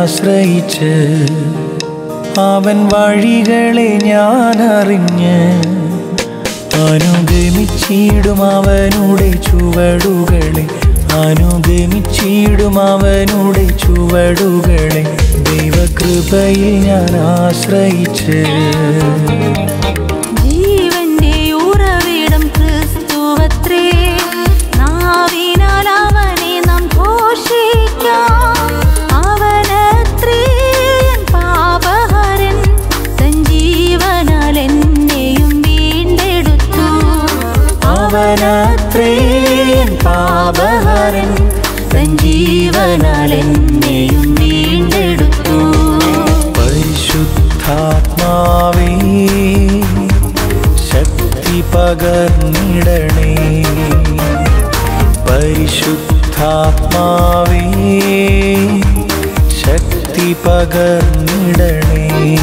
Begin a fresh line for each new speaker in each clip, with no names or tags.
ആശ്രയിച്ച് അവൻ വഴികളെ ഞാൻ അറിഞ്ഞ് അനുഗമിച്ചിടും അവനുടെ ചുവടുകളെ അനുഗമിച്ചിടും അവനുടെ ചുവടുകളെ ദൈവകൃപയിൽ ഞാൻ ആശ്രയിച്ച്
ജീവന്റെ ഉറവിടം ക്രിസ്തുവത്രേ നാവിനാൽ അവനെ നാം ഘോഷിക്കാം അവനത്രേ എൻ പാപഹരൻ തൻ ജീവനാൽ എന്നെയും വീണ്ടെടുത്തു
അവനത്രേ എൻ പാപഹരൻ
തൻ ജീവനാൽ എന്നെയും വീണ്ടെടുത്തു
പരിശുദ്ധാത്മാവേ ശക്തി പകർന്നിടണേ പരിശുദ്ധാത്മാവേ ശക്തി പകർന്നിടണേ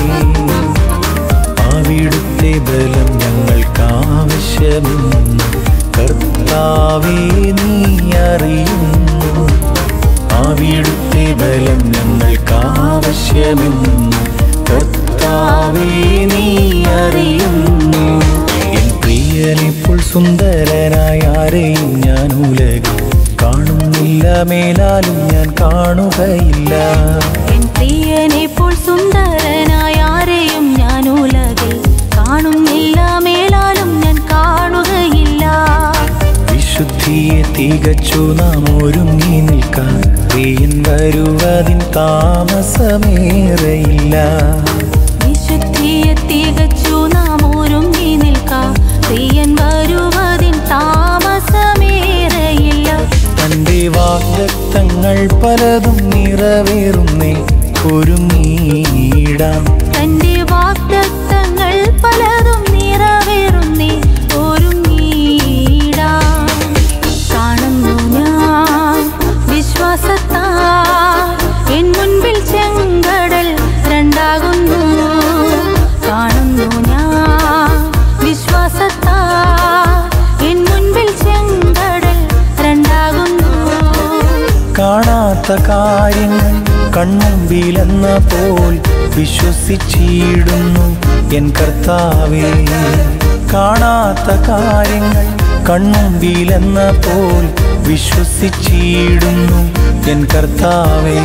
അവിടുത്തെ ബലം ഞങ്ങൾക്ക് ആവശ്യമെന്ന് കർത്താവേ നീ അറിയുന്നു അവിടുത്തെ ബലം ഞങ്ങൾക്ക് ആവശ്യമെന്ന് കർത്താവേ നീ അറിയുന്നു എൻ പ്രിയനിപ്പോൾ സുന്ദരനായ ആരെയും ഞാൻ ഉലകിൽ കാണുന്നില്ല മേലാലും ഞാൻ കാണുകയില്ല
എൻ പ്രിയനെപ്പോൾ സുന്ദരനായ ആരെയും ഞാൻ ഉലകിൽ കാണുന്നില്ല മേലാലും ഞാൻ കാണുകയില്ല
വിശുദ്ധിയെ തികച്ചു നാം ഒരുങ്ങി നിൽക്കാൻ പ്രിയൻ വരുവതിൻ താമസമേറയില്ല
വിശുദ്ധിയെ തികച്ചു നാം ഒരുങ്ങി നിൽക്കാം പ്രിയൻ വരുവതിൻ താമസമേറയില്ല
തന്റെ വാഗ്ദത്തങ്ങൾ പലതും നിറവേറുന്നേ ഒരുങ്ങിയിടാം
തന്റെ വാഗ്ദത്തങ്ങൾ പലതും നിറവേറുന്നേ ഒരുങ്ങിയിടാം കാണുന്നു ഞാൻ വിശ്വാസത്താൽ എൻ മുൻപിൽ ചെങ്കടൽ രണ്ടാകുന്നു കാണുന്നു ഞാൻ വിശ്വാസത്താൽ എൻ മുൻപിൽ ചെങ്കടൽ രണ്ടാകുന്നു
കാണാത്ത കാര്യങ്ങൾ കൺമുമ്പിലെന്ന പോൽ വിശ്വസിച്ചിടുന്നു എൻ കർത്താവേ കാണാത്ത കാര്യങ്ങൾ കൺമുമ്പിലെന്ന പോൽ വിശ്വസിച്ചിടുന്നു എൻ കർത്താവേ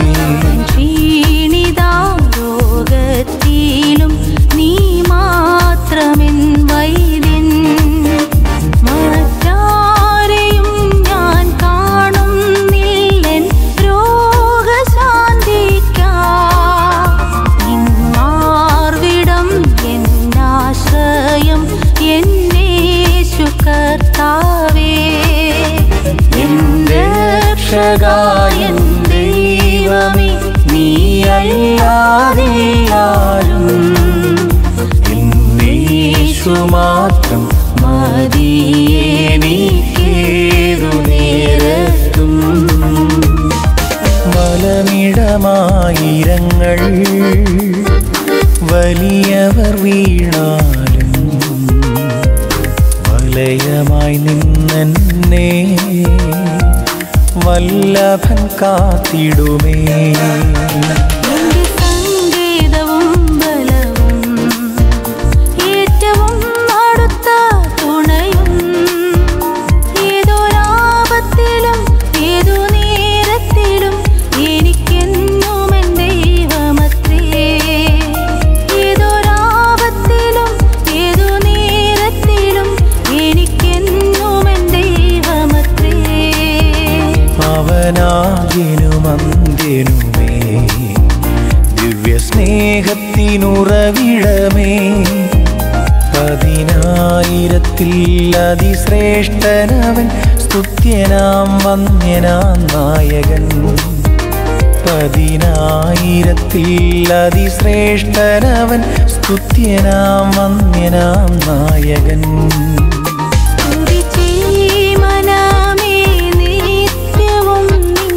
ക്ഷീണിതാരോഗത്തിലും നീ മാത്രമെൻ വൈദ്യൻ മറ്റാരെയും ഞാൻ കാണുന്നില്ലെൻ രോഗശാന്തിക്കാർവിടം എന്നാശ്രയം എന്നേശു കർത്താവേ
എന്റെ രക്ഷകായൻ ദൈവമേ നീയല്ലാതെ ആരും എന്നേശു മാത്രം മതിയേനിക്കേതു നേരത്തും വലമിടമായിരങ്ങൾ വലിയവർ വീണാലും വലയമായി നിന്നെ വല്ലഭൻ കാത്തിടുമേ
എന്റെ സംഗീതവും ബലവും ഏറ്റവും അടുത്ത തുണയും ഏതൊരാപത്തിലും ഏതു നേരത്തിലും എനിക്കെന്നും എൻ ദൈവമത്രേ ഏതൊരാപത്തിലും ഏതു നേരത്തിലും എനിക്കെന്നും എൻ ദൈവമത്രേ
അവനാകിനും അന്ത്യനുമേ ദിവ്യ സ്നേഹത്തിനുറവിടമേ പതിനായിരത്തിൽ അതിശ്രേഷ്ഠനവൻ സ്തുത്യനാം വന്യനാം നായകൻ പതിനായിരത്തിൽ അതിശ്രേഷ്ഠനവൻ സ്തുത്യനാം വന്യനാം നായകൻ
മനമേ നിത്യവും നിൻ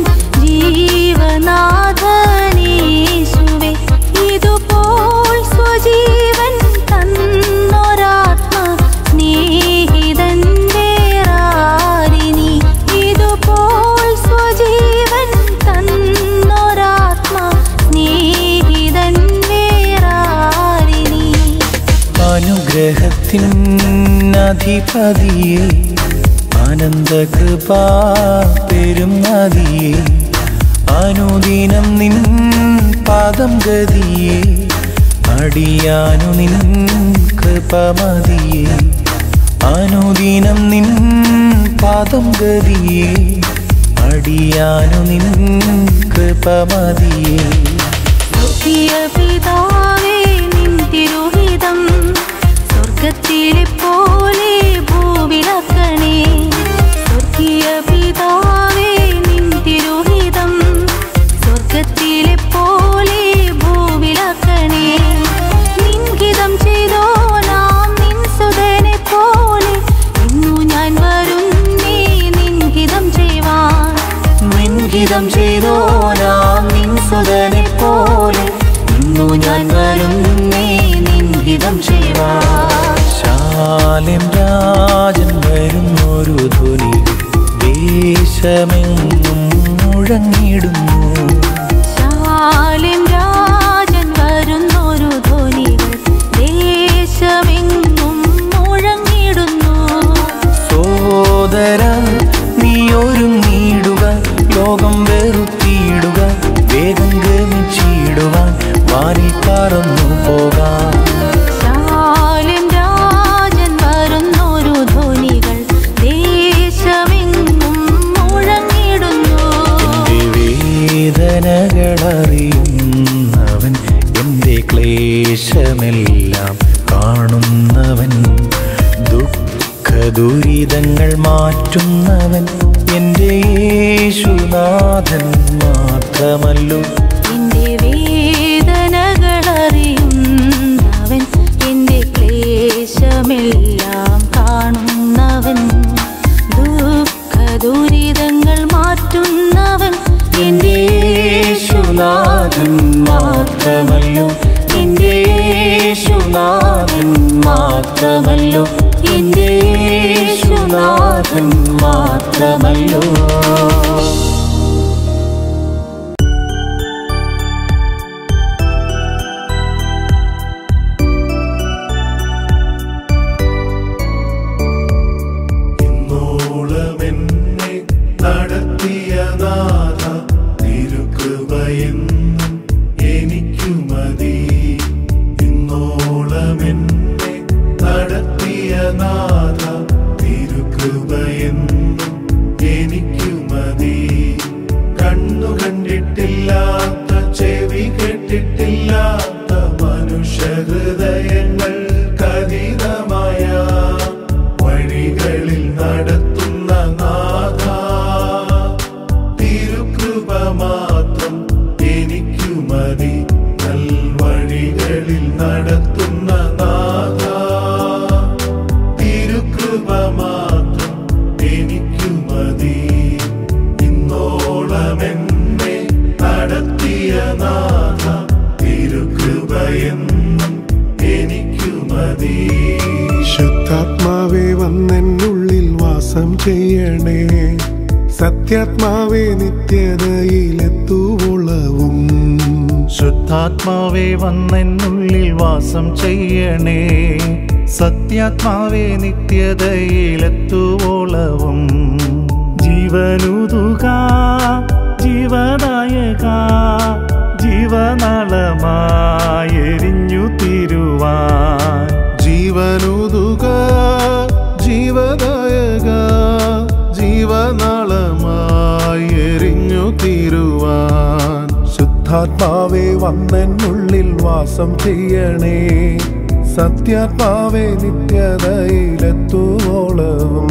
ജീവനാഥനീശുവേ ഇതുപോൽ സ്വജീവൻ തന്നൊരാത്മ സ്നേഹിതൻ വേറാരിനി ഇതുപോൽ സ്വജീവൻ തന്നൊരാത്മ സ്നേഹിതൻ
അഖിലാണ്ടീശാധിപതിയെ ആനന്ദകൃപാ പെരും നദിയെ അനുദിനം നിൻ പാദം ഗതിയെ അടിയാനു നിൻ കൃപമതിയെ അനുദിനം നിൻ പാദം ഗതിയെ അടിയാനു നിൻ കൃപമതിയെ
സ്വർഗീയ പിതാവേ നിൻ തിരുഹിതം സ്വർഗത്തിലെ പോലെ ഭൂവിലക്കണേ സ്വർഗീയ പിതാവേ നിൻ തിരുഹിതം സ്വർഗത്തിലെ പോലെ ഭൂവിലക്കണേ നിൻഹിതം ചെയ്തോ നാം നിൻ സുതനെ പോലെ ഇന്നു ഞാൻ വരുന്നേ നിൻഹിതം ചെയ്യുവാൻ
നിൻഹിതം ചെയ്തോ നാം നിൻ സുതനെ പോലെ ഇന്നു ഞാൻ വരുന്നേ നിൻഹിതം ചെയ്യുവാ ശാലം രാജൻ വരുന്നൊരു ധ്വനി ദേശമെങ്ങും മുഴങ്ങിടുന്നു
ശാലിം രാജൻ വരുന്നൊരു ധ്വനികൾ ദേശമെങ്ങും മുഴങ്ങിടുന്നു
സോദര നീ ഒരുങ്ങിടുക ലോകം വെറുത്തിയിടുക വേഗം ഗമിച്ചിടുവാൻ വാനിൽ പറന്നു പോകാം
ശാലിം രാജൻ വരുന്നൊരു ധ്വനികൾ ദേശമെങ്ങും മുഴങ്ങിടുന്നു
എന്റെ വേദനകളറിയുന്നവൻ എൻ്റെ ക്ലേശമെല്ലാം കാണുന്നവൻ ദുഃഖ ദുരിതങ്ങൾ മാറ്റുന്നവൻ എൻ്റെ യേശുനാഥൻ മാത്രമല്ലോ
എന്റെ വേദനകളറിയുന്നവൻ എന്റെ ക്ലേശമെല്ലാം കാണുന്നവൻ ദുഃഖ ദുരിതങ്ങൾ മാറ്റുന്നവൻ
എൻ്റെ യേശുനാഥൻ മാത്രമല്ലോ എൻ്റെ യേശുനാഥൻ മാത്രമല്ലോ എൻ്റെ യേശുനാഥൻ മാത്രമല്ലോ
ഇന്നോളമെന്നെ നടത്തിയ നാഥ തിരുകൃപയെന്നും എനിക്കു മതി ഇന്നോളമെന്നെ നടത്തിയ നാഥ തിരുകൃപയെന്നും എനിക്കു മതി കണ്ണു കണ്ടിട്ടില്ലാത്ത ചെവി കേട്ടിട്ടില്ലാത്ത മനുഷ്യഹൃദയങ്ങൾ കഥിതമായ വഴികളിൽ നടത്തുന്ന നാഥ തിരുകൃപ മാത്രം എനിക്കു മതി നൽവഴികളിൽ നടത്തുന്ന നാഥ തിരുകൃപ മാത്രം എനിക്കു മതി ഇന്നോളമെന്നെ നടത്തിയ നാഥ തിരുകൃപയെന്നും എനിക്കു മതി
ശുദ്ധാത്മാവേ വന്നെന്നുള്ളിൽ വാസം ചെയ്യണേ സത്യാത്മാവേ നിത്യതയിലെത്തുവോളവും
ശുദ്ധാത്മാവേ വന്നെന്നുള്ളിൽ വാസം ചെയ്യണേ സത്യാത്മാവേ നിത്യതയിലെത്തുവോളവും ജീവനുതുക ജീവദായക ജീവനളമായെരിഞ്ഞു തിരുവാൻ
ജീവനുതുക ജീവദായക ജീവനാളമായി എരിഞ്ഞു തീരുവാൻ ശുദ്ധാത്മാവേ വന്നെന്നുള്ളിൽ വാസം ചെയ്യണേ സത്യാത്മാവേ നിത്യതയിലെത്തുവോളവും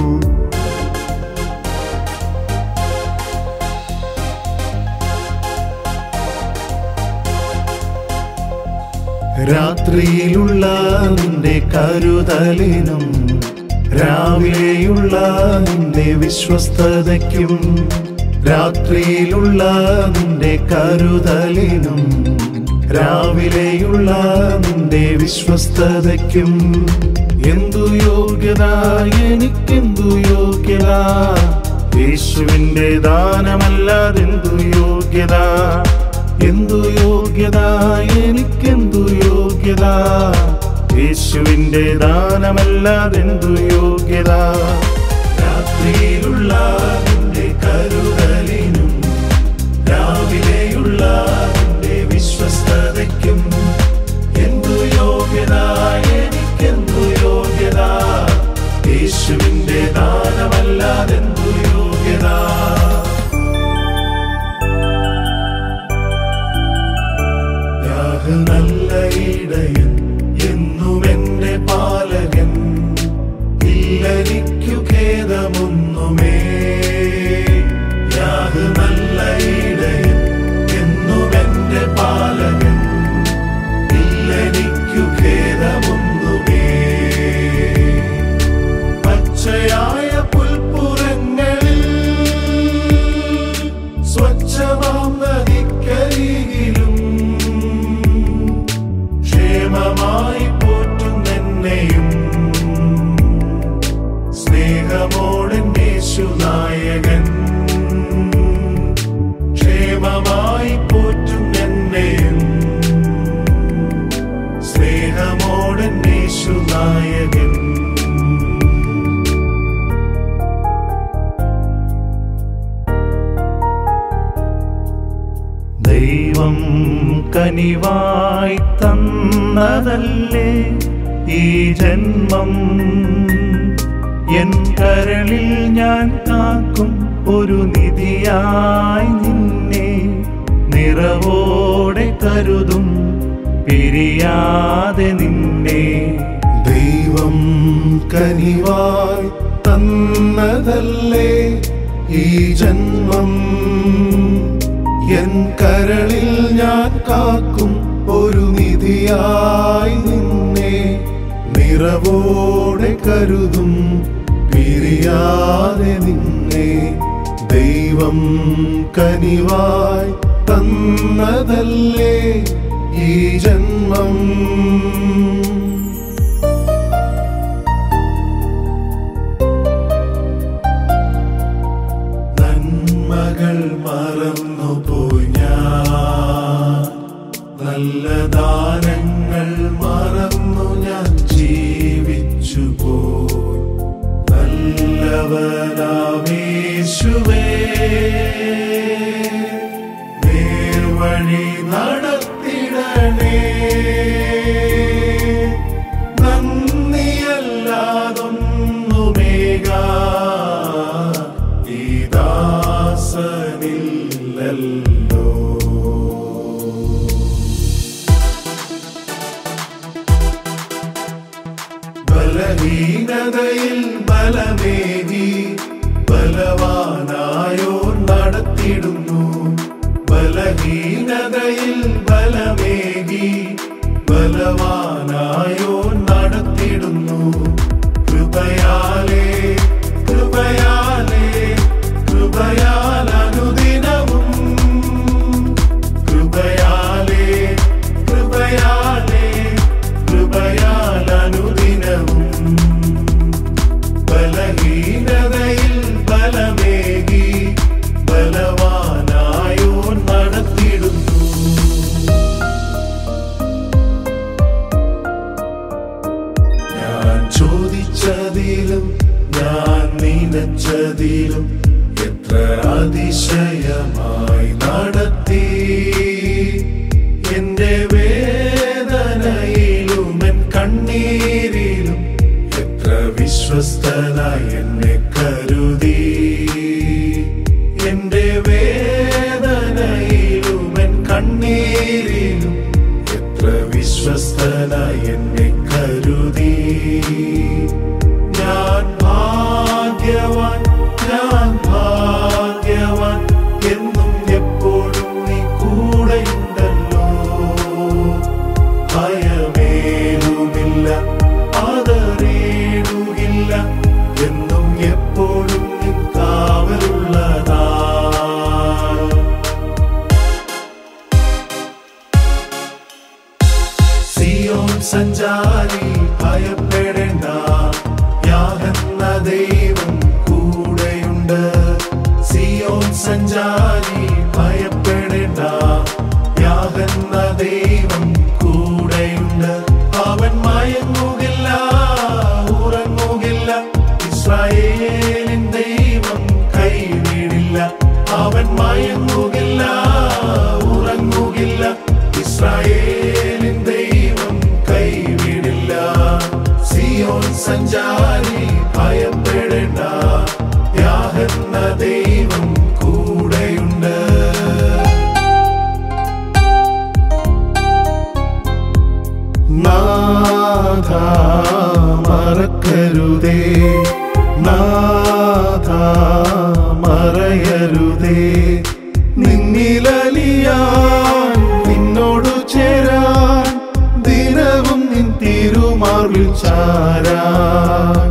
രാത്രിയിലുള്ള നിന്റെ കരുതലിനും രാവിലെയുള്ള നിന്റെ വിശ്വസ്തതയ്ക്കും രാത്രിയിലുള്ള നിന്റെ കരുതലിനും രാവിലെയുള്ള നിന്റെ വിശ്വസ്തതയ്ക്കും എന്തു യോഗ്യത എനിക്കെന്തു യോഗ്യത യേശുവിന്റെ ദാനമല്ലാതെന്തു യോഗ്യത എന്തു യോഗ്യത എനിക്കെന്തു യോഗ്യത യേശുവിന്റെ ദാനമല്ലാതെന്തു യോഗ്യത രാത്രിയിലുള്ള നിന്റെ കരുതലിനും രാവിലെയുള്ള നിന്റെ വിശ്വസ്തതയ്ക്കും എന്തു യോഗ്യത എനിക്കെന്തു യോഗ്യത യേശുവിന്റെ ദാനമല്ലാതെന്തു യോഗ്യത യാഹ് നല്ല ഇടയൻ എന്നും എന്റെ പാലകൻ ഇല്ലനിക്കു ഖേദമൊന്നുമേ യാഹ് നല്ല ഇടയൻ എന്നും എന്റെ പാലകൻ ഇല്ലനിക്കു ഖേദമൊന്നുമേ പച്ചയായ പുൽപ്പുറങ്ങളിൽ സ്വച്ഛമാം നദിക്കരികിലും ക്ഷേമമായി പോറ്റുന്നെന്നെയും സ്നേഹമോടൻ യേശുനായകൻ ക്ഷേമമായി പോറ്റുന്നെന്നെയും സ്നേഹമോടൻ യേശുനായകൻ ദൈവം കനിവായി തന്നതല്ലേ ഈ ജന്മം എൻ കരളിൽ ഞാൻ കാക്കും ഒരു നിധിയായി നിന്നെ നിറവോടെ കരുതും പിരിയാതെ നിന്നെ
ദൈവം കനിവായി തന്നതല്ലേ ഈ ജന്മം എൻ കരളിൽ ഞാൻ കാക്കും ഒരു നിധിയായി നിന്നെ നിറവോടെ കരുതും പിരിയാതെ നിന്നെ ദൈവം കനിവായി തന്നതല്ലേ ഈ ജന്മം
നന്മകൾ മറന്നുപോയി ഞാൻ നല്ല ദാനങ്ങൾ മറന്നു ഞാൻ ജീവിച്ചു പോയി നല്ലവനാമേശുവേ നേർവഴി നടത്തിടണേ നന്ദിയല്ലാതൊന്നുമേക ഈ ദാസനില്ലല്ലോ ബലഹീനതയിൽ ബലമേകി ബലവാനായോർ നടത്തിടുന്നു ബലഹീനതയിൽ ബലമേകി ബലവാനായോർ നടത്തിടുന്നു കൃപയാലേ കൃപയാലേ കൃപയാൽ അനുദിനവും കൃപയാലേ കൃപയാലേ കൃപയാൽ അനുദിനവും ബലഹീനതയിൽ ബലമേകി ബലവാനായോ നടത്തിടുന്നു ഞാൻ ചോദിച്ചതിലും ഞാൻ നനച്ചതിലും എത്ര അതിശയമായി നടത്തി എന്റെ വേദനയിലും എൻ കണ്ണീരിലും എത്ര വിശ്വസ്തനായി എന്നെ കരുതി എന്റെ വേദനയിലും എൻ കണ്ണീരിലും എത്ര വിശ്വസ്തനായി എന്നെ കരുതി ഞാൻ ഭാഗ്യവാൻ ഞാൻ ഭാഗ്യവാൻ എന്നും എപ്പോഴും നീ കൂടെയുണ്ടല്ലോ ഭയമേതുമില്ല ആദരേടുകില്ല എന്നും എപ്പോഴും നീ കാവലുള്ളതാ സിയോൻ സഞ്ചാരി ഭയപ്പെടേണ്ട യാഹെന്ന ദൈവം കൂടെയുണ്ട് സിയോൻ സഞ്ചാരി ഭയപ്പെടേണ്ട യാഹെന്ന ദൈവം കൂടെയുണ്ട് അവൻ മയങ്ങ ഇസ്രായേലിൻ ദൈവം കൈവിടില്ല അവൻ മയങ്ങുകില്ല ഉറങ്ങുകില്ല ഇസ്രായേലിൻ ദൈവം കൈവിടില്ല സിയോൻ സഞ്ചാരി ഭയപ്പെടേണ്ട യാഹെന്ന ദൈവം കൂടെയുണ്ട്
നാഥ മറക്കരുതേ നാഥ മറയരുതേ നിന്നിലലിയാൻ നിന്നോടു ചേരാൻ ദിനവും നിൻ തിരുമാർവിൽ ചാരാൻ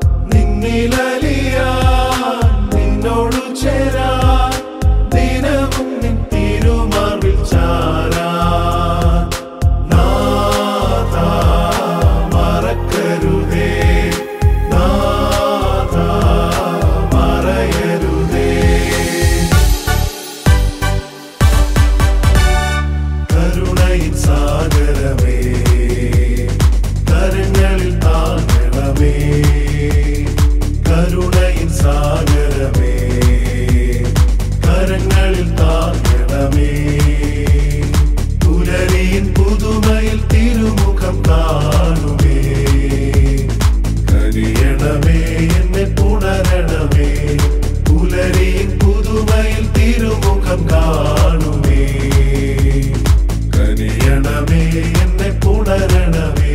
നിന്നിലലിയാൻ നിന്നോടു ചേരാൻ ദിനവും നിൻ തിരുമാർവിൽ ചാരാൻ നാഥ മറക്കരുതേ നാഥ മറയരുതേ കരുണയിൻ സാഗരമേ കരങ്ങളിൽ താങ്ങണമേ കരുണയിൻ സാഗരമേ കരങ്ങളിൽ താങ്ങണമേ പുലരിயின் പുതുമയിൽ തിരുമുഖം കാണുമേ കരിയണമേ എന്നെ പുണരണമേ പുലരിயின் പുതുമയിൽ തിരുമുഖം കാണുമേ കനിയണമേ എന്നെ പുണരണമേ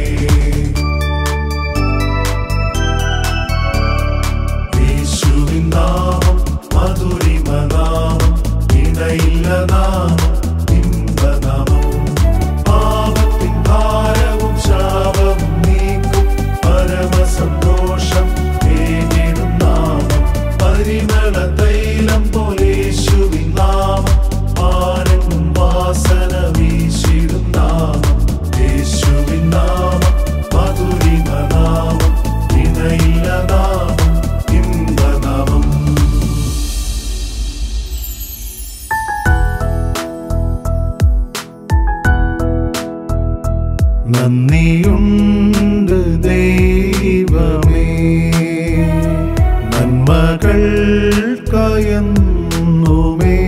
യേശുവിൻ നാമം മധുരിമ നാമം ഇണയില്ല നാമം ഇമ്പനാമം പാപത്തിൻ ഭാരവും ശാപവും നീക്കും പരമസന്തോഷം ഏകിടും നാമം പരിമള തൈലം പോലെ യേശുവിൻ നാമം ആരെങ്ങും വാസന വീശിടും നാമം യേശുവിൻ നാമം മധുരിമ നാമം ഇണയില്ല നാമം ഇമ്പനാമം
നന്ദിയുണ്ട് ദൈവമേ നന്മകൾ കയന്നുമേ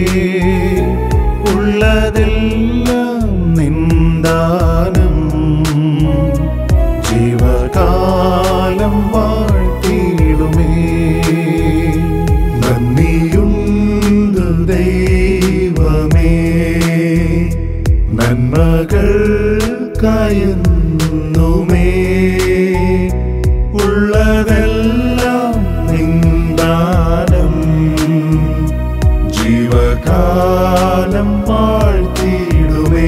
ഉള്ളതെല്ലാം നിന്ദാനം ജീവകാലം വാഴ്ത്തിയിടുമേ നന്ദിയുണ്ട് ദൈവമേ നന്മകൾ കയന്നുമേ ഉള്ളതെല്ലാം നിന്ദാനം ജീവകാലം വാഴ്ത്തിയിടുമേ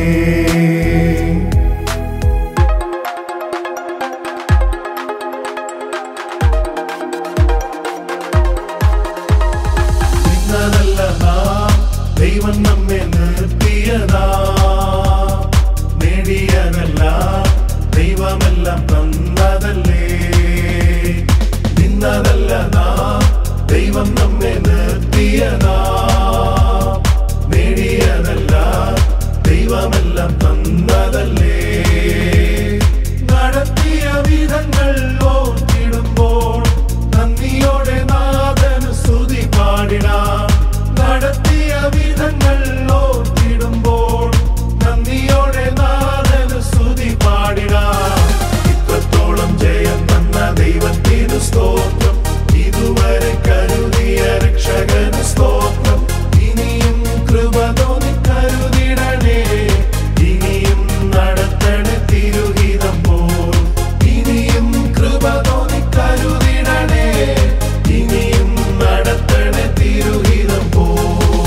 നിന്നതല്ല നാം ദൈവം നമ്മെ നിർത്തിയതാ നേടിയതല്ല ദൈവമെല്ലാം തന്നതല്ലേ നിന്നതല്ല നാം ദൈവം നമ്മെ നിർത്തിയതാ നേടിയതല്ല ദൈവമെല്ലാം തന്നതല്ലേ നടത്തിയ വിധങ്ങൾ ഓർത്തിടുമ്പോൾ നന്ദിയോടെ നാഥന് സ്തുതി പാടിടാം നടത്തിയ വിധങ്ങൾ ഓർത്തിടുമ്പോൾ നന്ദിയോടെ നാഥന് സ്തുതി പാടിടാം ഇത്രത്തോളം ജയം തന്ന ദൈവത്തിന് സ്തോത്രം ഇതുവരെ കരുതിയ രക്ഷകന് സ്തോത്രം ഇനിയും കൃപ തോന്നി കരുതിടണേ ഇനിയും നടത്തണേ തിരുഹിതം പോൽ ഇനിയും കൃപ തോന്നി കരുതിടണേ ഇനിയും നടത്തണേ തിരുഹിതം പോൽ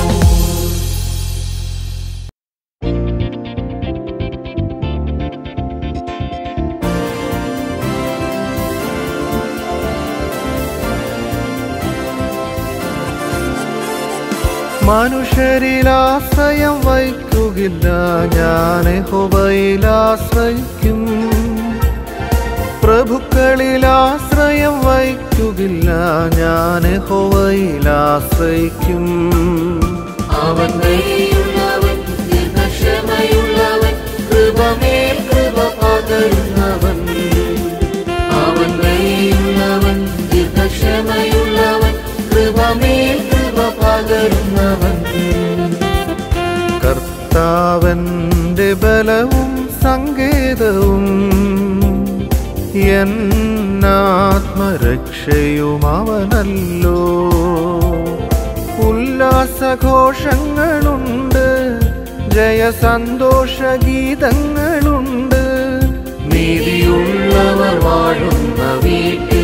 മനുഷ്യരിൽ ആശ്രയം വയ്ക്കുകില്ല ഞാൻ ഹുബയിൽ ആശ്രയിക്കും പ്രഭുക്കളിൽ ആശ്രയം വയ്ക്കുകില്ല ഞാൻ ഹുവയിൽ ആശ്രയിക്കും
അവൻ ദയയുള്ളവൻ ദീർഘക്ഷമയുള്ളവൻ കൃപമേൽ കൃപ പകരുന്നവൻ അവൻ ദയയുള്ളവൻ ദീർഘക്ഷമയുള്ളവൻ
എന്റെ ബലവും സങ്കേതവും എന്നാത്മരക്ഷയും അവനല്ലോ ഉല്ലാസഘോഷങ്ങളുണ്ട് ജയസന്തോഷ ഗീതങ്ങളുണ്ട്
നീതിയുള്ളവർ വാഴുന്ന വീട്ടിൽ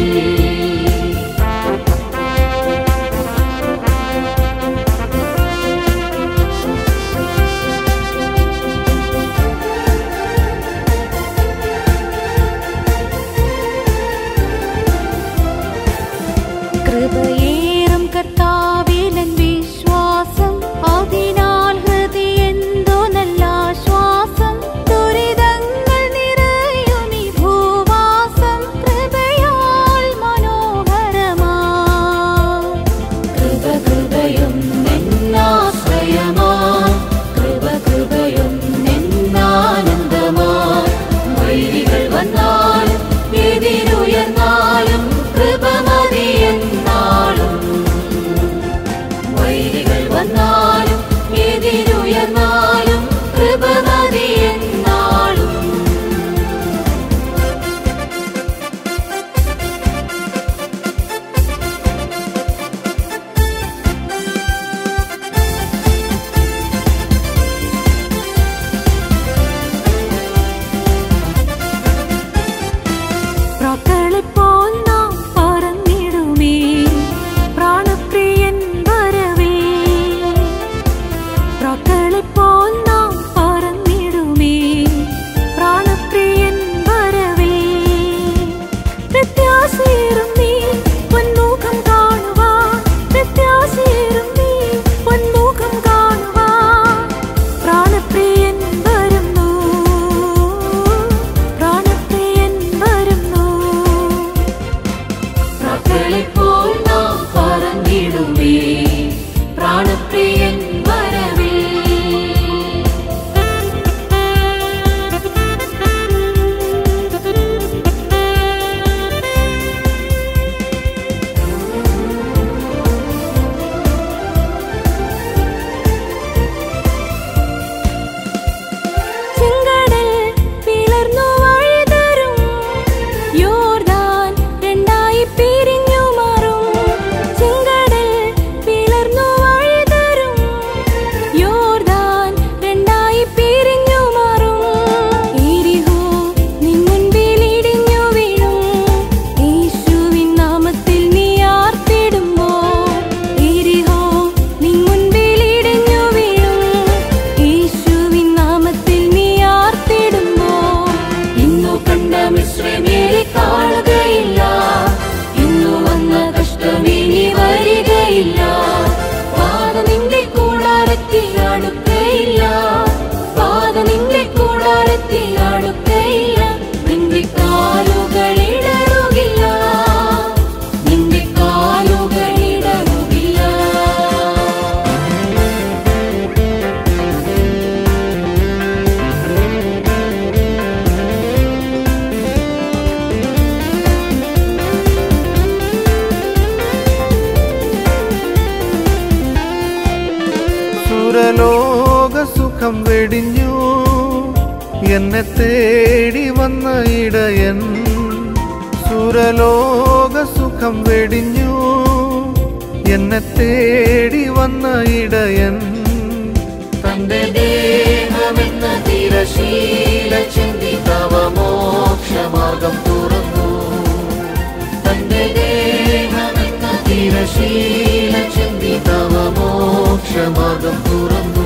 കൃപയേറും കർത്താവിലൻ വിശ്വാസം അതിനാൽ ഹൃദയെന്തോ നല്ല ആശ്വാസം ദുരിതങ്ങൾ നിറയുമി ഭൂവാസം കൃപയാൽ മനോഹരമാ
കൃപ കൃപയും നിന്നാശ്രയമാ കൃപ കൃപയും നിന്നാനന്ദമാ വൈരികൾ വന്നാലും എതിരുയർന്നാലും കൃപ മതി എന്നാളും വൈരികൾ വന്നാലും എതിരുയർന്നാലും കൃപ മതി എന്നാളും
പ്രാക്കളിപ്പോൾ നാം പറന്നിടുമേ പ്രാണപ്രിയൻ വരവേ പ്രാക്കളിപ്പോൾ നാം പറന്നിടുമേ പ്രാണപ്രിയൻ വരവേ പ്രത്യാശയേറും നീ പൊന്മുഖം കാണുവാൻ പ്രത്യാശയേറും നീ പൊന്മുഖം കാണുവാൻ പ്രാണപ്രിയൻ വരുന്നു പ്രാണപ്രിയൻ വരുന്നു
മക്കളിപ്പോൾ നാം പറന്നിടുമേ പ്രാണപ്രിയൻ വരവേ
ചെങ്കടൽ പിളർന്നു വഴിതരും യോർദാൻ രണ്ടായി പിരിഞ്ഞു മാറും ചെങ്കടൽ പിളർന്നു വഴിതരും യോർദാൻ രണ്ടായി പിരിഞ്ഞു മാറും എരിഹോ നിൻ മുൻപിൽ ഇടിഞ്ഞു വീഴും യേശുവിൻ നാമത്തിൽ നീ ആർത്തിടുമ്പോൾ എരിഹോ നിൻ മുൻപിൽ ഇടിഞ്ഞു വീഴും യേശുവിൻ നാമത്തിൽ നീ ആർത്തിടുമ്പോൾ
ഇന്നു കണ്ട മിശ്രമേറി കാണുകയില്ല ഇന്നു വന്ന കഷ്ടമിനി വരികയില്ല പാത നിന്റെ കൂടാരത്തിൽ അടുക്കയില്ല പാത നിന്റെ കൂടാരത്തിൽ അടുക്കയില്ല നിന്റെ കാലുകൾ ഇടറുകില്ല നിന്റെ കാലുകൾ ഇടറുകില്ല
സുരലോക സുഖം വെടിഞ്ഞു എന്നെ തേടി വന്ന ഇടയൻ സുരലോക സുഖം വെടിഞ്ഞു എന്നെ തേടി വന്ന ഇടയൻ
തന്റെ ദേഹമെന്ന തിരശീല ചിന്തി തവ മോക്ഷമാർഗം തുറന്നു തന്റെ ദേഹമെന്ന തിരശീല ചിന്തി തവ മോക്ഷമാർഗം തുറന്നു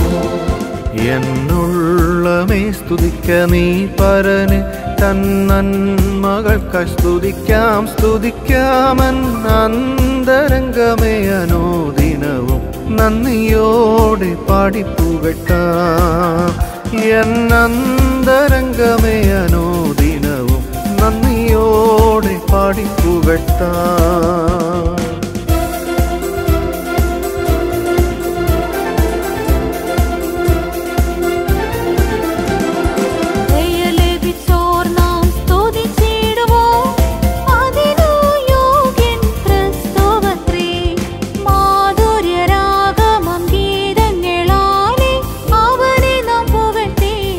എന്നുള്ളമേ സ്തുതിക്ക നീ പരന് തന്നന്മകൾക്കായി സ്തുതിക്കാം സ്തുതിക്കാമൻ അന്തരംഗമേ അനോദിനവും നന്ദിയോടെ പാടിപ്പുകട്ടാം എന്നന്തരംഗമേ അനോദിനവും നന്ദിയോടെ പാടിപ്പുകട്ടാം
ദയ ലഭിച്ചോർ നാം സ്തുതിച്ചിടുവോം. അതിനു യോഗ്യൻ ക്രിസ്തുവത്രേ. മാധുര്യരാഗമം ഗീതങ്ങളാലെ അവനെ നാം പുകഴ്ത്തിയിടുവോം.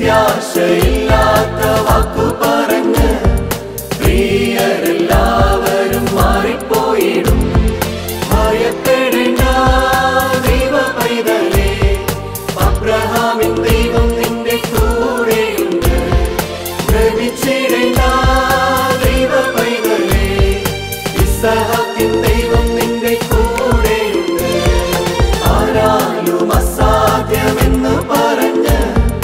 പ്രത്യാശയില്ലാത്ത വാക്കു പറഞ്ഞ് പ്രിയരെല്ലാവരും മാറിപ്പോയിടും ഭയപ്പെടേണ്ട ദൈവ പൈതലേ അബ്രഹാമിൻ ദൈവം നിന്റെ കൂടെയുണ്ട് ഭ്രമിച്ചിടേണ്ട ദൈവ പൈതലേ ഇസഹാക്കിൻ ദൈവം നിന്റെ കൂടെയുണ്ട് ആരാലും അസാധ്യമെന്ന് പറഞ്ഞ്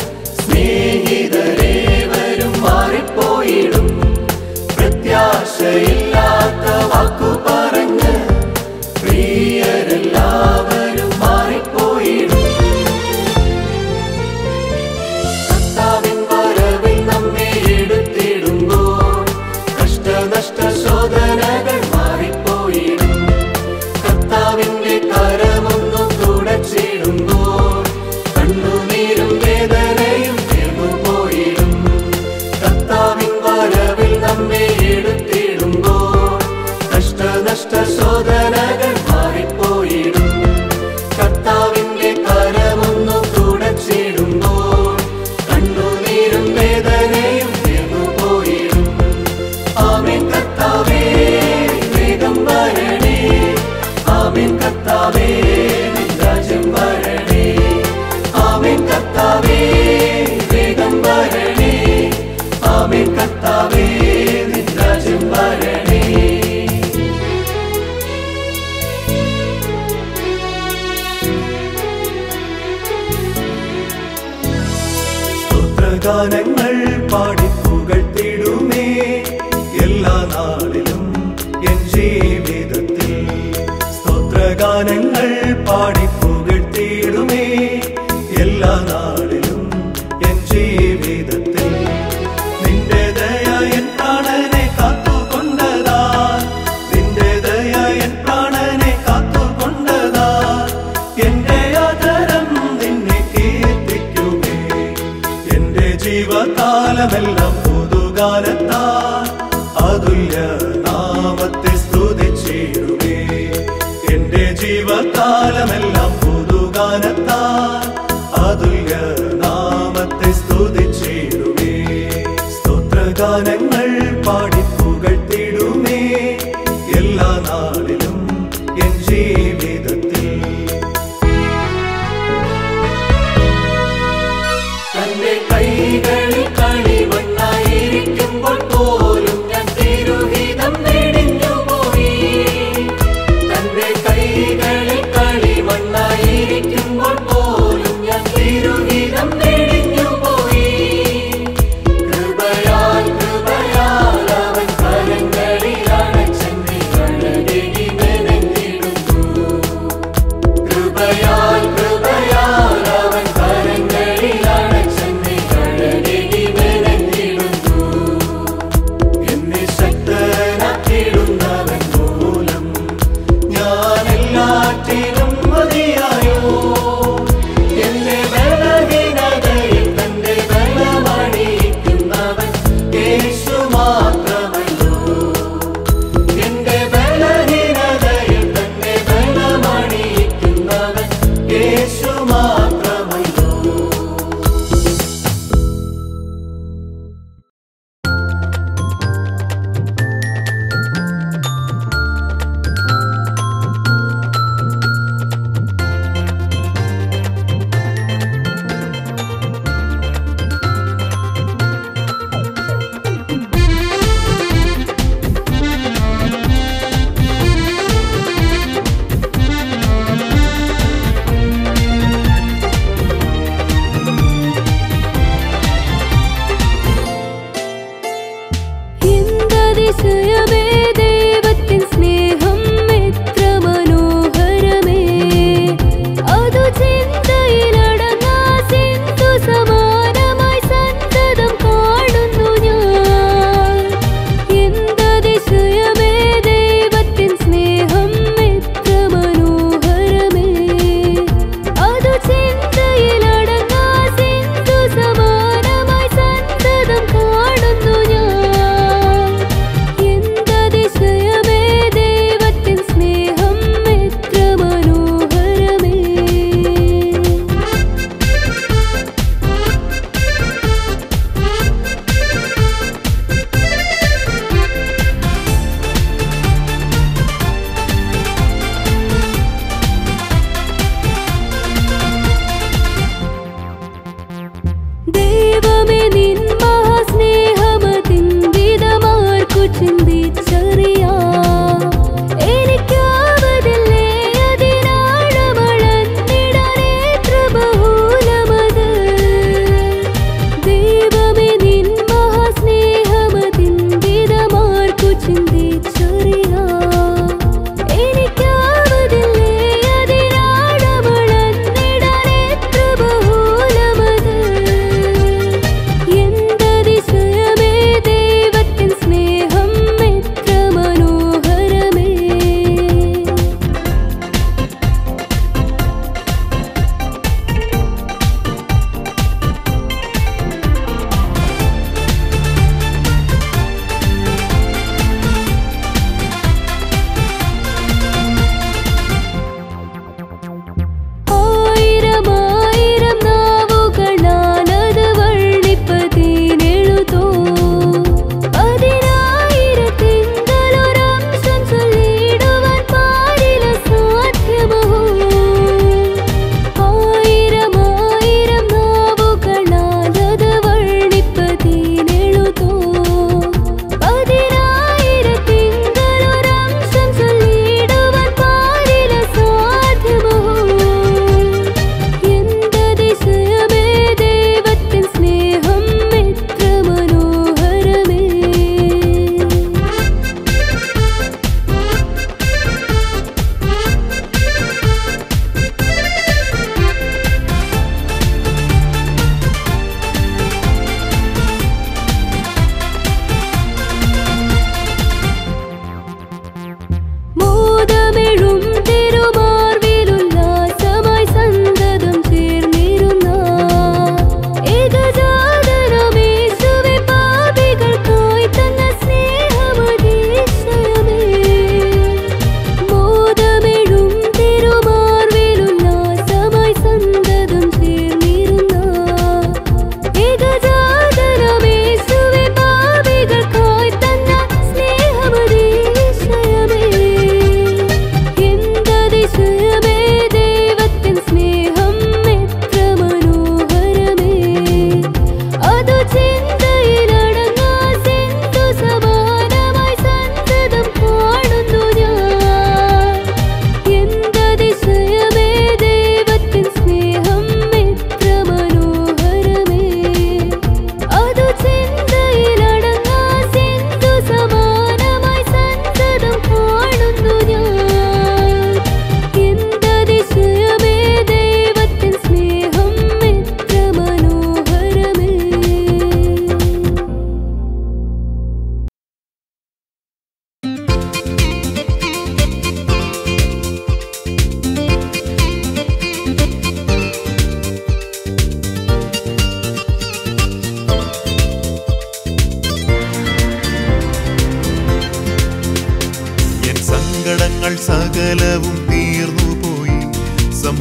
സ്നേഹിതരേവരും മാറിപ്പോയിടും പ്രത്യാശയില്ലാത്ത വാക്കു പറഞ്ഞ് പ്രിയരെല്ലാവരും മാറിപ്പോയിടും കർത്താവിൻ വരവിൽ നമ്മെ എടുത്തിടുമ്പോൾ കഷ്ടനഷ്ട ശോധനകൾ മാറിപ്പോയിടും കർത്താവിന്റെ കരമൊന്നു തുടച്ചിടുമ്പോൾ കണ്ണുനീരും വേദനയും തീർന്നുപോയിടും കർത്താവിൻ വരവിൽ നമ്മെ എടുത്തിടുമ്പോൾ കഷ്ടനഷ്ട ശോധനകൾ മാറിപ്പോയിടും കർത്താവിന്റെ കരമൊന്നു തുടച്ചിടുമ്പോൾ കണ്ണുനീരും വേദനയും തീർന്നുപോയിടും ആമേൻ കർത്താവേ വേഗം വരണേ ആമേൻ കർത്താവേ നിൻ രാജ്യം വരണേ ആമേൻ കർത്താവേ വേഗം വരണേ ആമേൻ കർത്താവേ നിൻ രാജ്യം വരണേ
സ്തോത്രഗാനങ്ങൾ പാടി പുകഴ്ത്തിടുമേ എല്ലാ നാളിലും എൻ ജീവിതത്തിൽ സ്തോത്രഗാനങ്ങൾ പാടി പുകഴ്ത്തിടുമേ എല്ലാ നാളിലും എൻ ജീവിതത്തിൽ നിന്റെ ദയ എൻ പ്രാണനെ കാത്തുകൊണ്ടതാ നിന്റെ ദയ എൻ പ്രാണനെ കാത്തുകൊണ്ടതാ എന്റെ ആദരം നിന്നെ കീർത്തിക്കുമേ എന്റെ ജീവകാലമെല്ലാം പുതുകാലത്താ അതുല്യ നാമത്തെ സ്തുതിച്ചിടുമേ എന്റെ ജീവകാലമെല്ലാം പുതുകാലത്താ അതുല്യ നാമത്തെ സ്തുതിച്ചിടുമേ സ്തോത്രഗാനങ്ങൾ പാടി പുകഴ്ത്തിടുമേ എല്ലാ നാളിലും എൻ ജീവിതത്തിൽ
തന്റെ കൈകളിൽ കളിമണ്ണായിരിക്കുമ്പോൾ പോലും ഞാൻ തിരുഹിതം വെടിഞ്ഞു പോയി തന്റെ കൈകളിൽ കളിമണ്ണായിരിക്കുമ്പോൾ പോലും ഞാൻ തിരുഹിതം വെടിഞ്ഞു പോയി കൃപയാൽ കൃപയാൽ അവൻ കരങ്ങളിൽ അടച്ചെന്നെ കഴകി മെനഞ്ഞിടുന്നു കൃപയാൽ കൃപയാൽ അവൻ കരങ്ങളിൽ അടച്ചെന്നെ കഴകി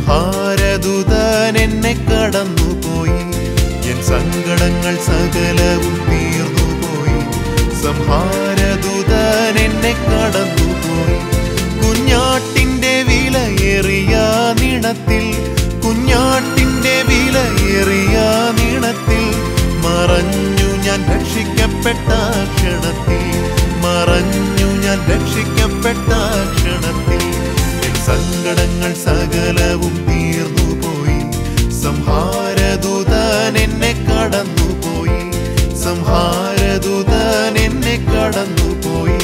സംഹാരദൂതൻ എന്നെ കടന്നുപോയി എൻ സങ്കടങ്ങൾ സകലവും തീർന്നുപോയി സംഹാരദൂതൻ എന്നെ കടന്നുപോയി കുഞ്ഞാട്ടിന്റെ വിലയേറിയ നിണത്തിൽ കുഞ്ഞാട്ടിന്റെ വിലയേറിയ നിണത്തിൽ മറഞ്ഞു ഞാൻ രക്ഷിക്കപ്പെട്ട ക്ഷണത്തിൽ മറഞ്ഞു ഞാൻ രക്ഷിക്കപ്പെട്ട ക്ഷണത്തിൽ എൻ സങ്കടങ്ങൾ സകലവും തീർന്നുപോയി സംഹാരദൂതൻ എന്നെ കടന്നുപോയി സംഹാരദൂതൻ എന്നെ കടന്നുപോയി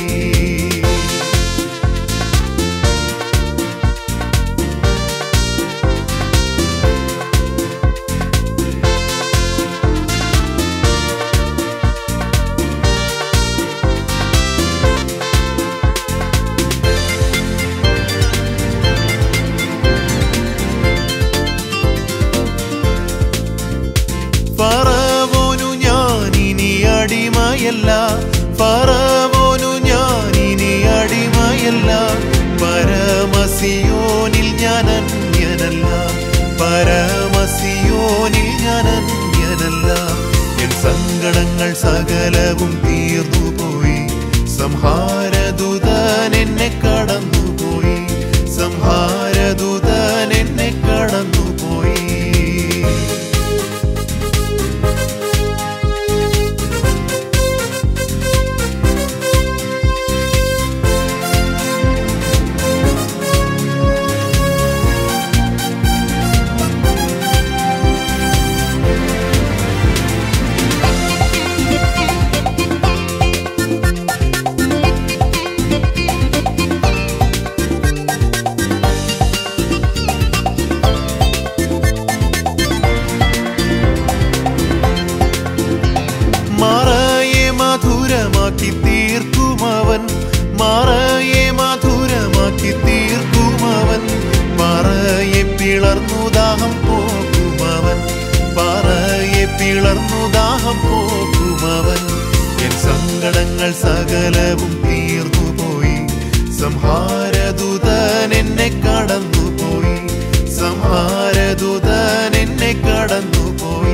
പറവോനു ഞാൻ ഇനി അടിമയല്ല പറവോനു ഞാൻ ഇനി അടിമയല്ല പരമസിയോനിൽ ഞാൻ അന്യനല്ല പരമസിയോനിൽ ഞാൻ അന്യനല്ല എൻ സങ്കടങ്ങൾ സകലവും തീർന്നുപോയി സംഹാരദൂതൻ എന്നെ കടന്നുപോയി സംഹാരദൂതൻ എന്നെ കടന്നുപോയി മറയെ മധുരമാക്കി തീർക്കുമവൻ മറയെ മധുരമാക്കി തീർക്കുമവൻ പറയെ പിളർന്നു ദാഹം പോകുമവൻ പറയെ പിളർന്നു ദാഹം പോകുമവൻ എൻ സങ്കടങ്ങൾ സകലവും തീർന്നുപോയി സംഹാരദൂതൻ എന്നെ കടന്നുപോയി സംഹാരദൂതൻ എന്നെ കടന്നുപോയി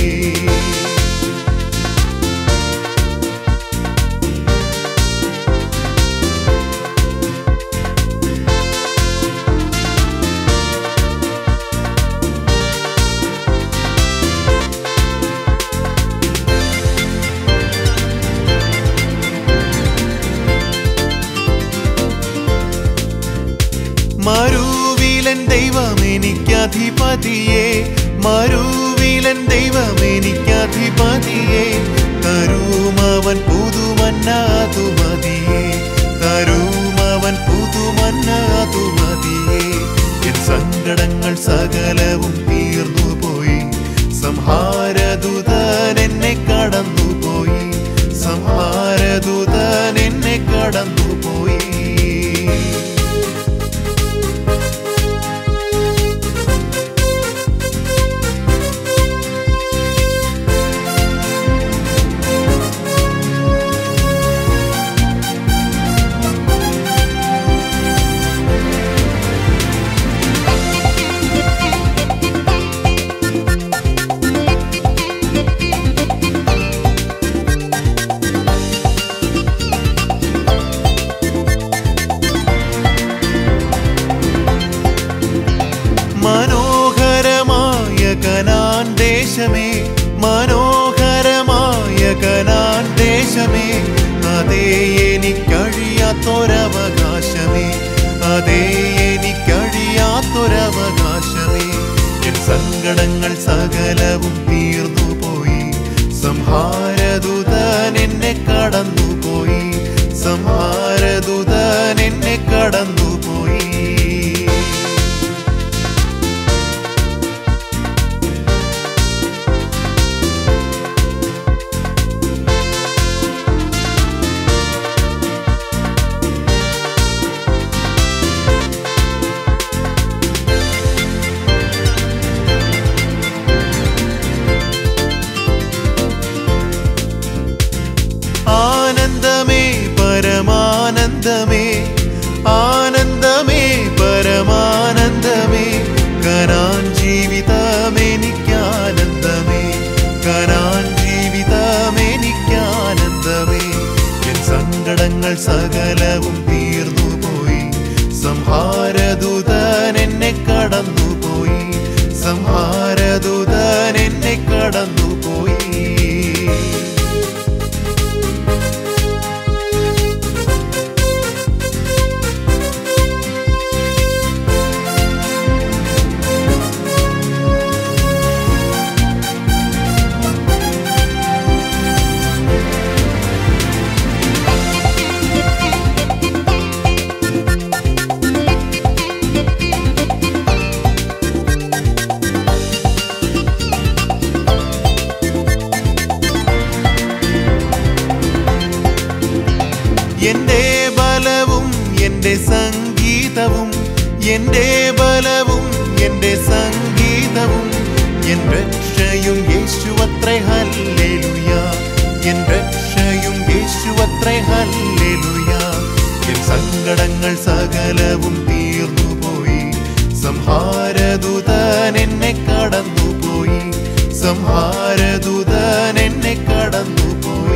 മരുവിലൻ ദൈവം എനിക്കധിപതിയെ മരുവിലൻ ദൈവം എനിക്കധിപതിയെ തരുമവൻ പുതുമന്നാതു മതിയെ തരുമവൻ പുതുമന്നാതു മതിയെ എൻ സങ്കടങ്ങൾ സകലവും തീർന്നുപോയി സംഹാരദൂതൻ എന്നെ കടന്നുപോയി സംഹാരദൂതൻ എന്നെ കടന്നുപോയി മനോഹരമായ കനാൻ ദേശമേ മനോഹരമായ കനാൻ ദേശമേ അതേ എനിക്കഴിയാത്തൊരവകാശമേ അതേ എനിക്കഴിയാത്തൊരവകാശമേ എൻ സങ്കടങ്ങൾ സകലവും തീർന്നുപോയി സംഹാരദൂതൻ എന്നെ കടന്നുപോയി സംഹാരദൂതൻ എന്നെ കടന്നുപോയി ആനന്ദമേ പരമാനന്ദമേ ആനന്ദമേ എനിക്കാനന്ദമേ എൻ സങ്കടങ്ങൾ സകലവും തീർന്നു പോയി സംഹാരദൂതൻ എന്നെ കടന്നുപോയി സംഹാരദൂതൻ എന്നെ കടന്നുപോയി എന്റെ ബലവും എന്റെ സംഗീതവും എന്റെ ബലവും എന്റെ സംഗീതവും എൻ രക്ഷയും യേശുവത്രേ ഹല്ലേലൂയ എൻ രക്ഷയും യേശുവത്രേ ഹല്ലേലൂയ എൻ സങ്കടങ്ങൾ സകലവും തീർന്നു പോയി സംഹാരദൂതൻ എന്നെ കടന്നുപോയി സംഹാരദൂതൻ എന്നെ കടന്നുപോയി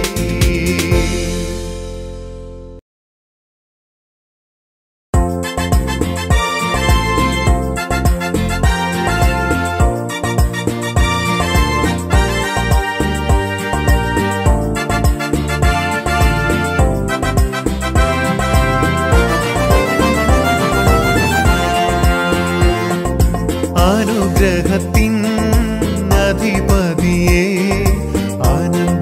അനുഗ്രഹത്തിൻ അധിപതിയെ ആനന്ദ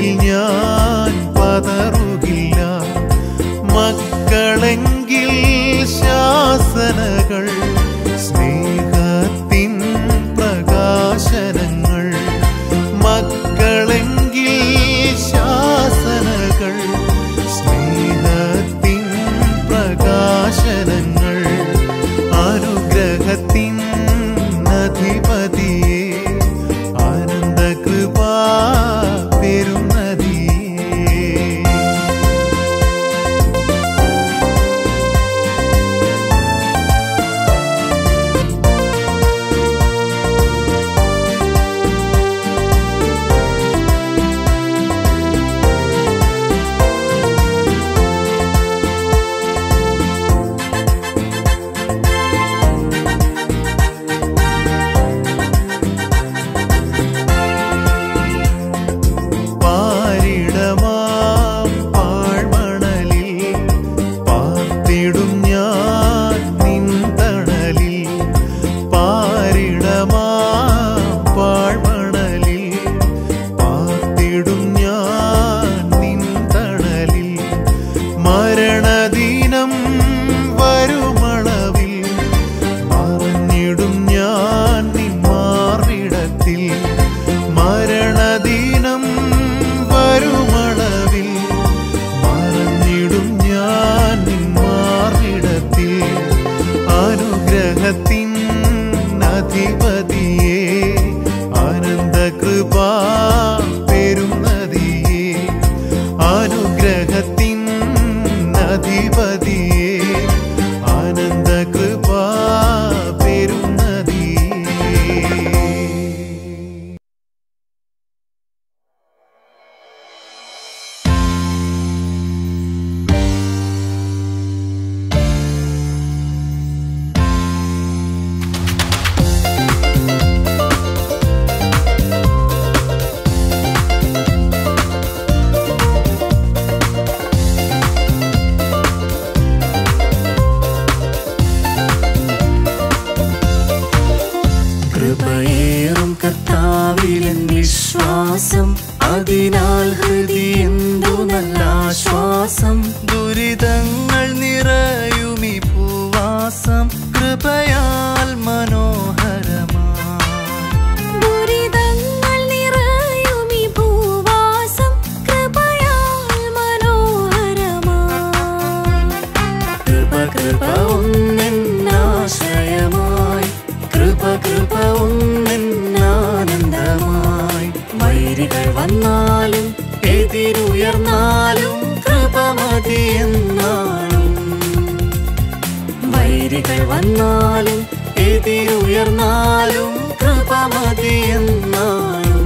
ഞാൻ പതറുകില്ല മക്കളെങ്കിൽ ശാസനകൾ സ്നേഹത്തിൻ പ്രകാശനങ്ങൾ മക്കളെങ്കിൽ ശാസനകൾ സ്നേഹത്തിൻ പ്രകാശനങ്ങൾ അനുഗ്രഹത്തിൻ അധിപതിയെ ആനന്ദകൃപാ പെരുന്നതിയേ പാരിടമാം പാഴ്മണലിൽ പാർത്തിടും ഞാൻ നിൻ തണലിൽ പാരിടമാം പാഴ്മണലിൽ പാർത്തിടും ഞാൻ നിൻ തണലിൽ മരണദിനം വരുമളവിൽ മറഞ്ഞിടും ഞാൻ നിൻ മാറിടത്തിൽ മരണദിനം വരുമളവിൽ മറഞ്ഞിടും ഞാൻ നിൻ മാറിടത്തിൽ അനുഗ്രഹത്തിൻ അധിപതിയെ ആനന്ദകൃപാ പെരുന്നതിയെ അനുഗ്രഹത്തിൻ അധിപതിയെ ആനന്ദകൃപാ പെരുന്നതിയേ
കൃപയേറും കർത്താവിലൻ വിശ്വാസം അതിനാൽ ഹൃദയെന്തു നല്ല ആശ്വാസം
ദുരിതങ്ങൾ നിറയുമി ഭൂവാസം കൃപയാൽ മനോഹരമാ
ദുരിതങ്ങൾ നിറയുമീ ഭൂവാസം കൃപയാൽ മനോഹരമായി
കൃപ കൃപ ഒന്നെന്നാശ്രയമായി കൃപ കൃപ ഒന്നെന്നാനന്ദമായി വൈരികൾ വന്നാലും എതിരുയർന്നാലും കൃപ മതി എന്നാളും വൈരികൾ വന്നാലും എതിരുയർന്നാലും കൃപ മതി എന്നാളും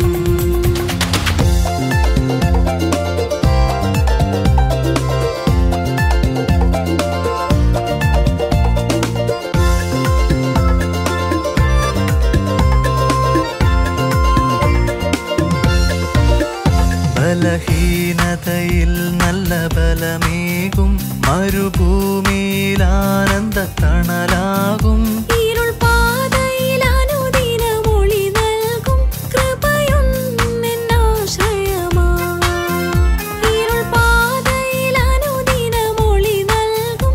ബലഹീനതയിൽ നല്ല ബലമേകും മരുഭൂമിയിൽ ആനന്ദ തണലാകും
ഇരുൾ പാതയിൽ അനുദിനം ഒളി നൽകും കൃപയൊന്നെന്നാശ്രയമായി ഇരുൾ പാതയിൽ അനുദിനം ഒളി നൽകും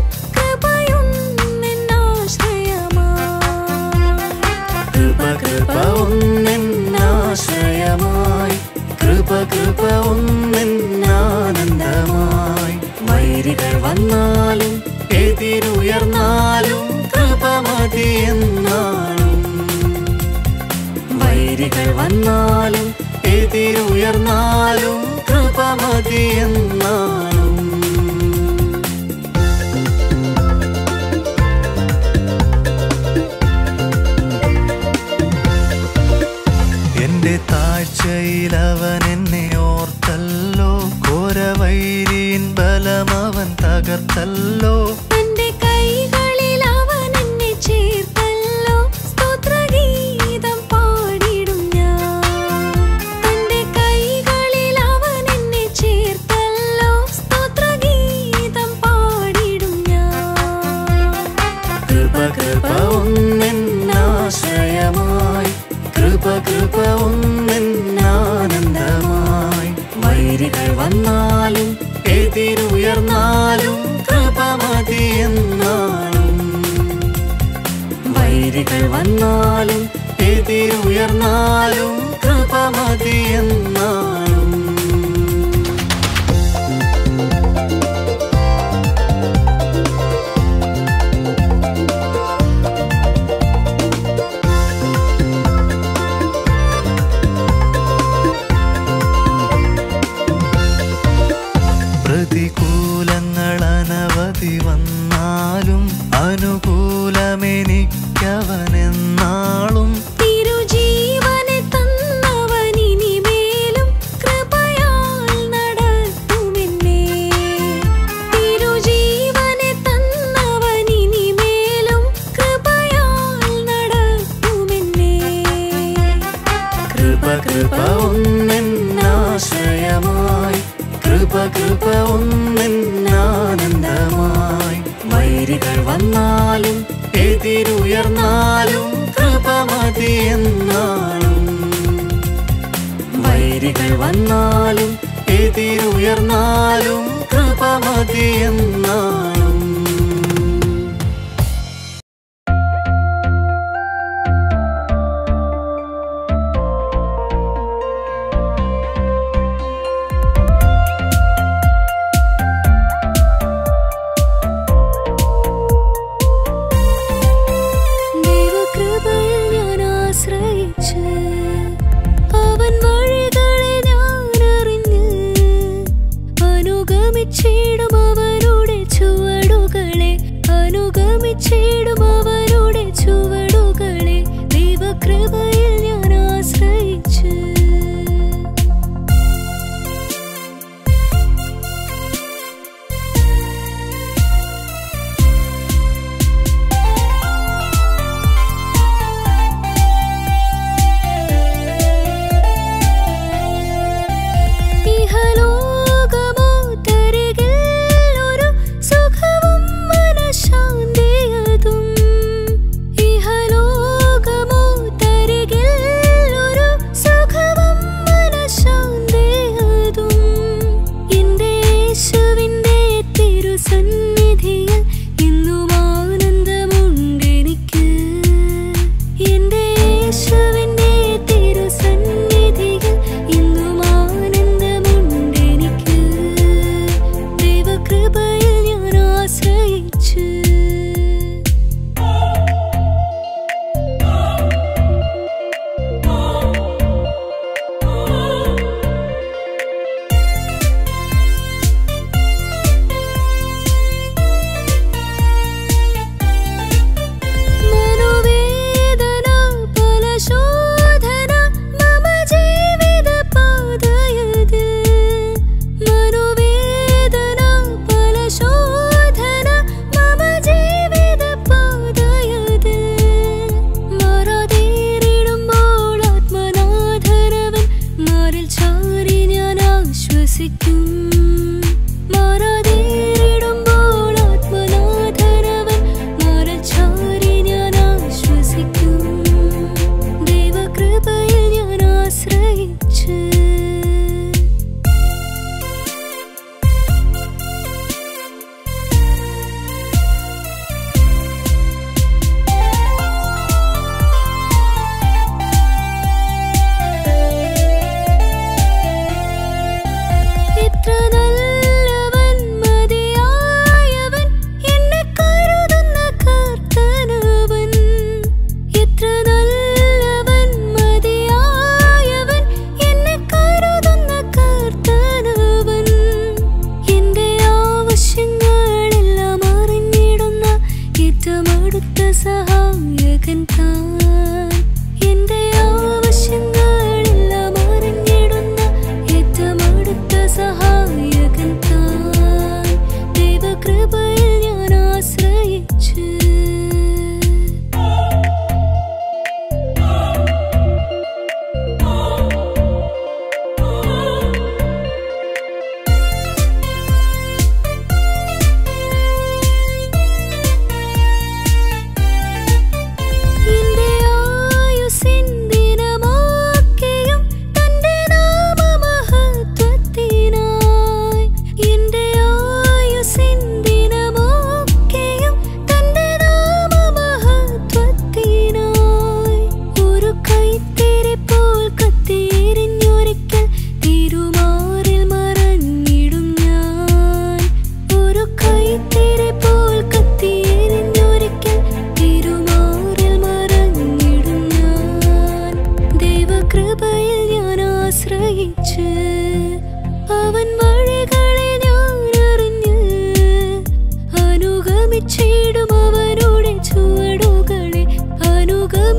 കൃപയൊന്നെന്നാശ്രയമായി
കൃപ കൃപ ഒന്നെന്നാശ്രയമായി കൃപ കൃപ ഒന്നെന്നാനന്ദമായി വൈരികൾ വന്നാലും എതിരുയർന്നാലും കൃപ മതി എന്നാളും വൈരികൾ വന്നാലും എതിരുയർന്നാലും കൃപ മതി എന്നാളും
എന്റെ താഴ്ചയിൽ അവൻ എന്നെ ഓർത്തല്ലോ ഘോരവൈരിൻ ബലം അവൻ തകർത്തല്ലോ
തന്റെ കൈകളിൽ അവൻ എന്നെ ചേർത്തല്ലോ സ്തോത്രഗീതം പാടിടും ഞാൻ തന്റെ കൈകളിൽ അവൻ എന്നെ ചേർത്തല്ലോ സ്തോത്രഗീതം പാടിടും ഞാൻ
കൃപ കൃപ ഒന്നെന്നാശ്രയമായി കൃപ കൃപ ഒന്നെന്നാനന്ദമായി
വൈരികൾ വന്നാലും എതിരുയർന്നാലും കൃപമതി എന്നാളും വൈരികൾ വന്നാലും എതിരുയർന്നാലും കൃപമതി എന്നാളും പ്രതികൂലങ്ങൾ അനവധി വന്നാലും അനുകൂലമെനിക്കവനെന്നാളും
തിരുജീവനെ തന്നവനിനിമേലും കൃപയാൽ നടത്തുമെന്നേ. തിരുജീവനെ തന്നവനിനിമേലും കൃപയാൽ നടത്തുമെന്നേ.
കൃപ കൃപ ഒന്നെന്നാശ്രയമായി കൃപ കൃപ ഒന്നെന്നാനന്ദമായി വൈരികൾ വന്നാലും എതിരുയർന്നാലും കൃപമതി എന്നാളും വൈരികൾ വന്നാലും എതിരുയർന്നാലും കൃപമതി എന്നാളും
ദൈവകൃപയിൽ ഞാൻ ആശ്രയിച്ച് അവൻ വഴികളെ ഞാൻ അറിഞ്ഞ് അനുഗമിച്ചിടും അവരുടെ ചുവടുകളെ അനുഗമിച്ചിടും അവരുടെ ചുവടുകളെ ദൈവകൃപയിൽ ഞാൻ ആശ്രയിച്ച് ഇഹലോകമോ തരികിൽ ഒരു സുഖവും മനഃശാന്തിയതും. ഇഹലോകമോ തരികിൽ ഒരു സുഖവും മനഃശാന്തിയതും. എന്റെ യേശുവിന്റെ തിരുസന്നിധിയിൽ ഇന്നും ആനന്ദമുണ്ടെനിക്ക്. എന്റെ യേശുവിന്റെ തിരുസന്നിധിയിൽ ഇന്നും ആനന്ദമുണ്ടെനിക്ക്. ദൈവകൃപയിൽ ഞാൻ ആശ്രയിച്ച് മനോവേദന ഫലശോധന മമ ജീവിതപാതയത് മനോവേദന ഫലശോധന മമ ജീവിതപാതയത് മാറാതേറിടുമ്പോൾ ആത്മനാഥരവൻ മാറിൽ ചാരി ഞാൻ ആശ്വസിക്കും മാറാതേറിടുമ്പോൾ ആത്മനാഥരവൻ മാറിൽ ചാരി ഞാൻ ആശ്വസിക്കും ദൈവകൃപയിൽ ഞാൻ ആശ്രയിച്ച് എത്ര നല്ലവൻ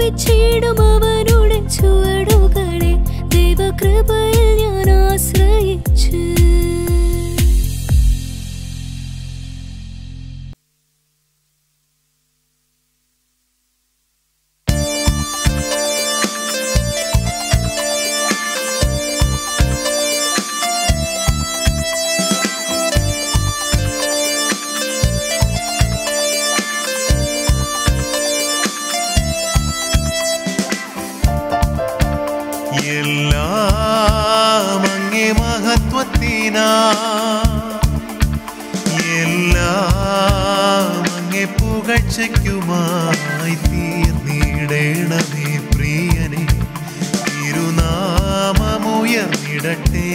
വെച്ചിടും അവനുടെ ചുവടുകളെ ദൈവകൃപയിൽ ഞാൻ ആശ്രയിച്ച്
എല്ലാം അങ്ങേ മഹത്വത്തിനാ എല്ലാം അങ്ങേ പുകഴ്ചയ്ക്കുമായി തീർന്നിടേണമേ പ്രിയനെ തിരുനാമമുയർന്നിടട്ടെ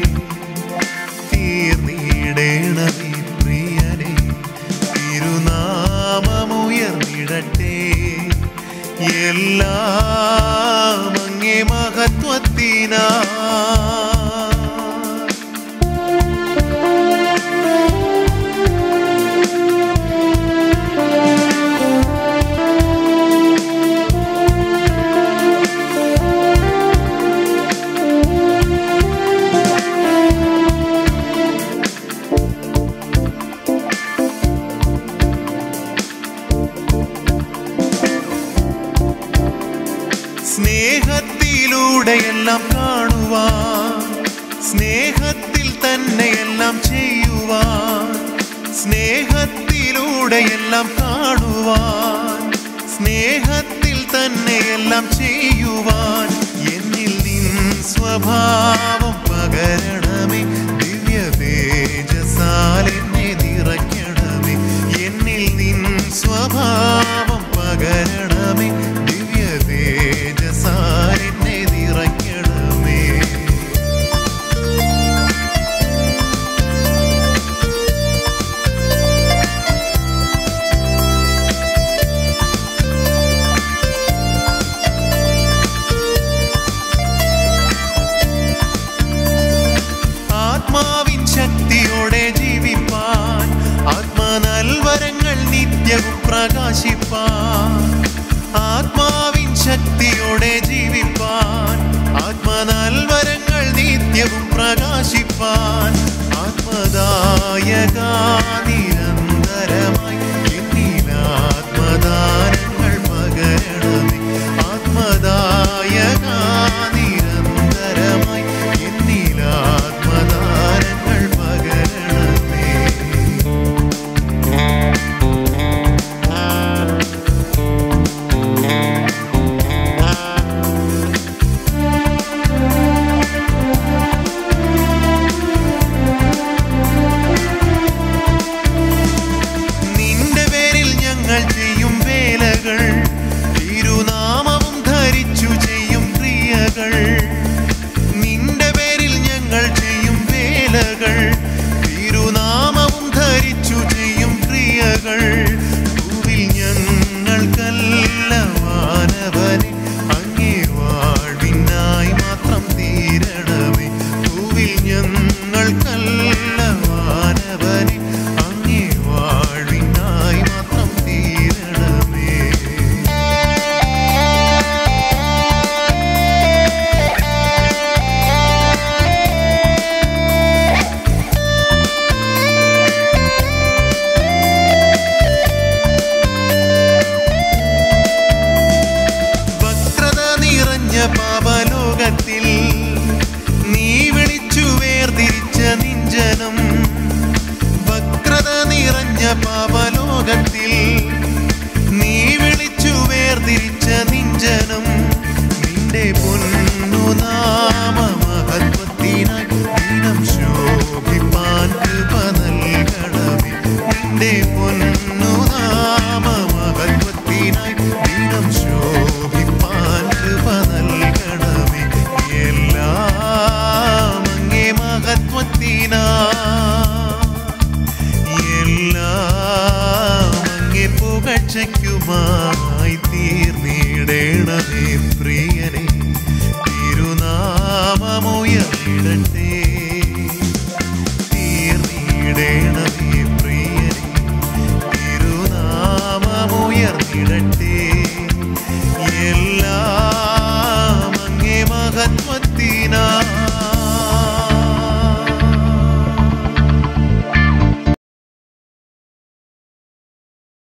തീർന്നിടേണമേ പ്രിയനെ തിരുനാമമുയർന്നിടട്ടെ എല്ലാം അങ്ങേ മഹത്വത്തിനാ സ്നേഹത്തിലൂടെ എല്ലാം കാണുവാൻ സ്നേഹത്തിൽ തന്നെ എല്ലാം ചെയ്യുവാൻ സ്നേഹത്തിലൂടെ എല്ലാം കാണുവാൻ സ്നേഹത്തിൽ തന്നെ എല്ലാം ചെയ്യുവാൻ എന്നിൽ നിൻ സ്വഭാവം പകരണമേ ദിവ്യ തേജസാൽ എന്നെ നിറയ്ക്കണമേ എന്നിൽ നിൻ സ്വഭാവം പകരണമേ ദിവ്യ തേജസാൽ എന്നെ നിറയ്ക്കണമേ ആത്മാവിൻ ശക്തിയോടെ ജീവിപ്പാൻ ആത്മനൽവരങ്ങൾ നിത്യവും പ്രകാശിപ്പാൻ ആത്മാവിൻ ശക്തിയോടെ ജീവിപ്പാൻ ആത്മനൽവരങ്ങൾ നിത്യവും പ്രകാശിപ്പാൻ ആത്മദായക നിരന്തരമായി എന്നിൽ ആത്മദാനങ്ങൾ പകരണമേ ആത്മദായക നിരന്തരമായി എന്നിൽ ആത്മദാനങ്ങൾ പകരണമേ നിന്റെ പേരിൽ ഞങ്ങൾ ചെയ്യും വേലകൾ തിരുനാമവും ധരിച്ചു ചെയ്യും ക്രിയകൾ നിന്റെ പേരിൽ ഞങ്ങൾ ചെയ്യും വേലകൾ തിരുനാമവും ധരിച്ചു ചെയ്യും ക്രിയകൾ ഭൂവിൽ ഞങ്ങൾക്കല്ല വാനവനെ അങ്ങേ വാഴ്വിനായി മാത്രം തീരണമേ ഭൂവിൽ ഞങ്ങൾക്കല്ല വാനവനെ അങ്ങേ വാഴ്വിനായി മാത്രം തീരണമേ വക്രത നിറഞ്ഞ പാപലോകത്തിൽ നീ വിളിച്ചു വേർതിരിച്ച നിഞ്ചനം വക്രത നിറഞ്ഞ പാപലോകത്തിൽ നീ വിളിച്ചു വേർതിരിച്ച നിഞ്ചനം നിന്റെ പൊന്നു നാമ മഹത്വത്തിനായി ദിനം ശോഭിപ്പാൻ കൃപ നൽകണമേ നിന്റെ പൊന്നു നാമ മഹത്വത്തിനായി ദിനം ശോഭിപ്പാൻ കൃപ നൽകണമേ എല്ലാം അങ്ങേ മഹത്വത്തിനാ എല്ലാം അങ്ങേ പുകഴ്ചയ്ക്കുമായി തീർന്നിടേണമേ പ്രിയനെ തിരുനാമമുയർന്നിടട്ടെ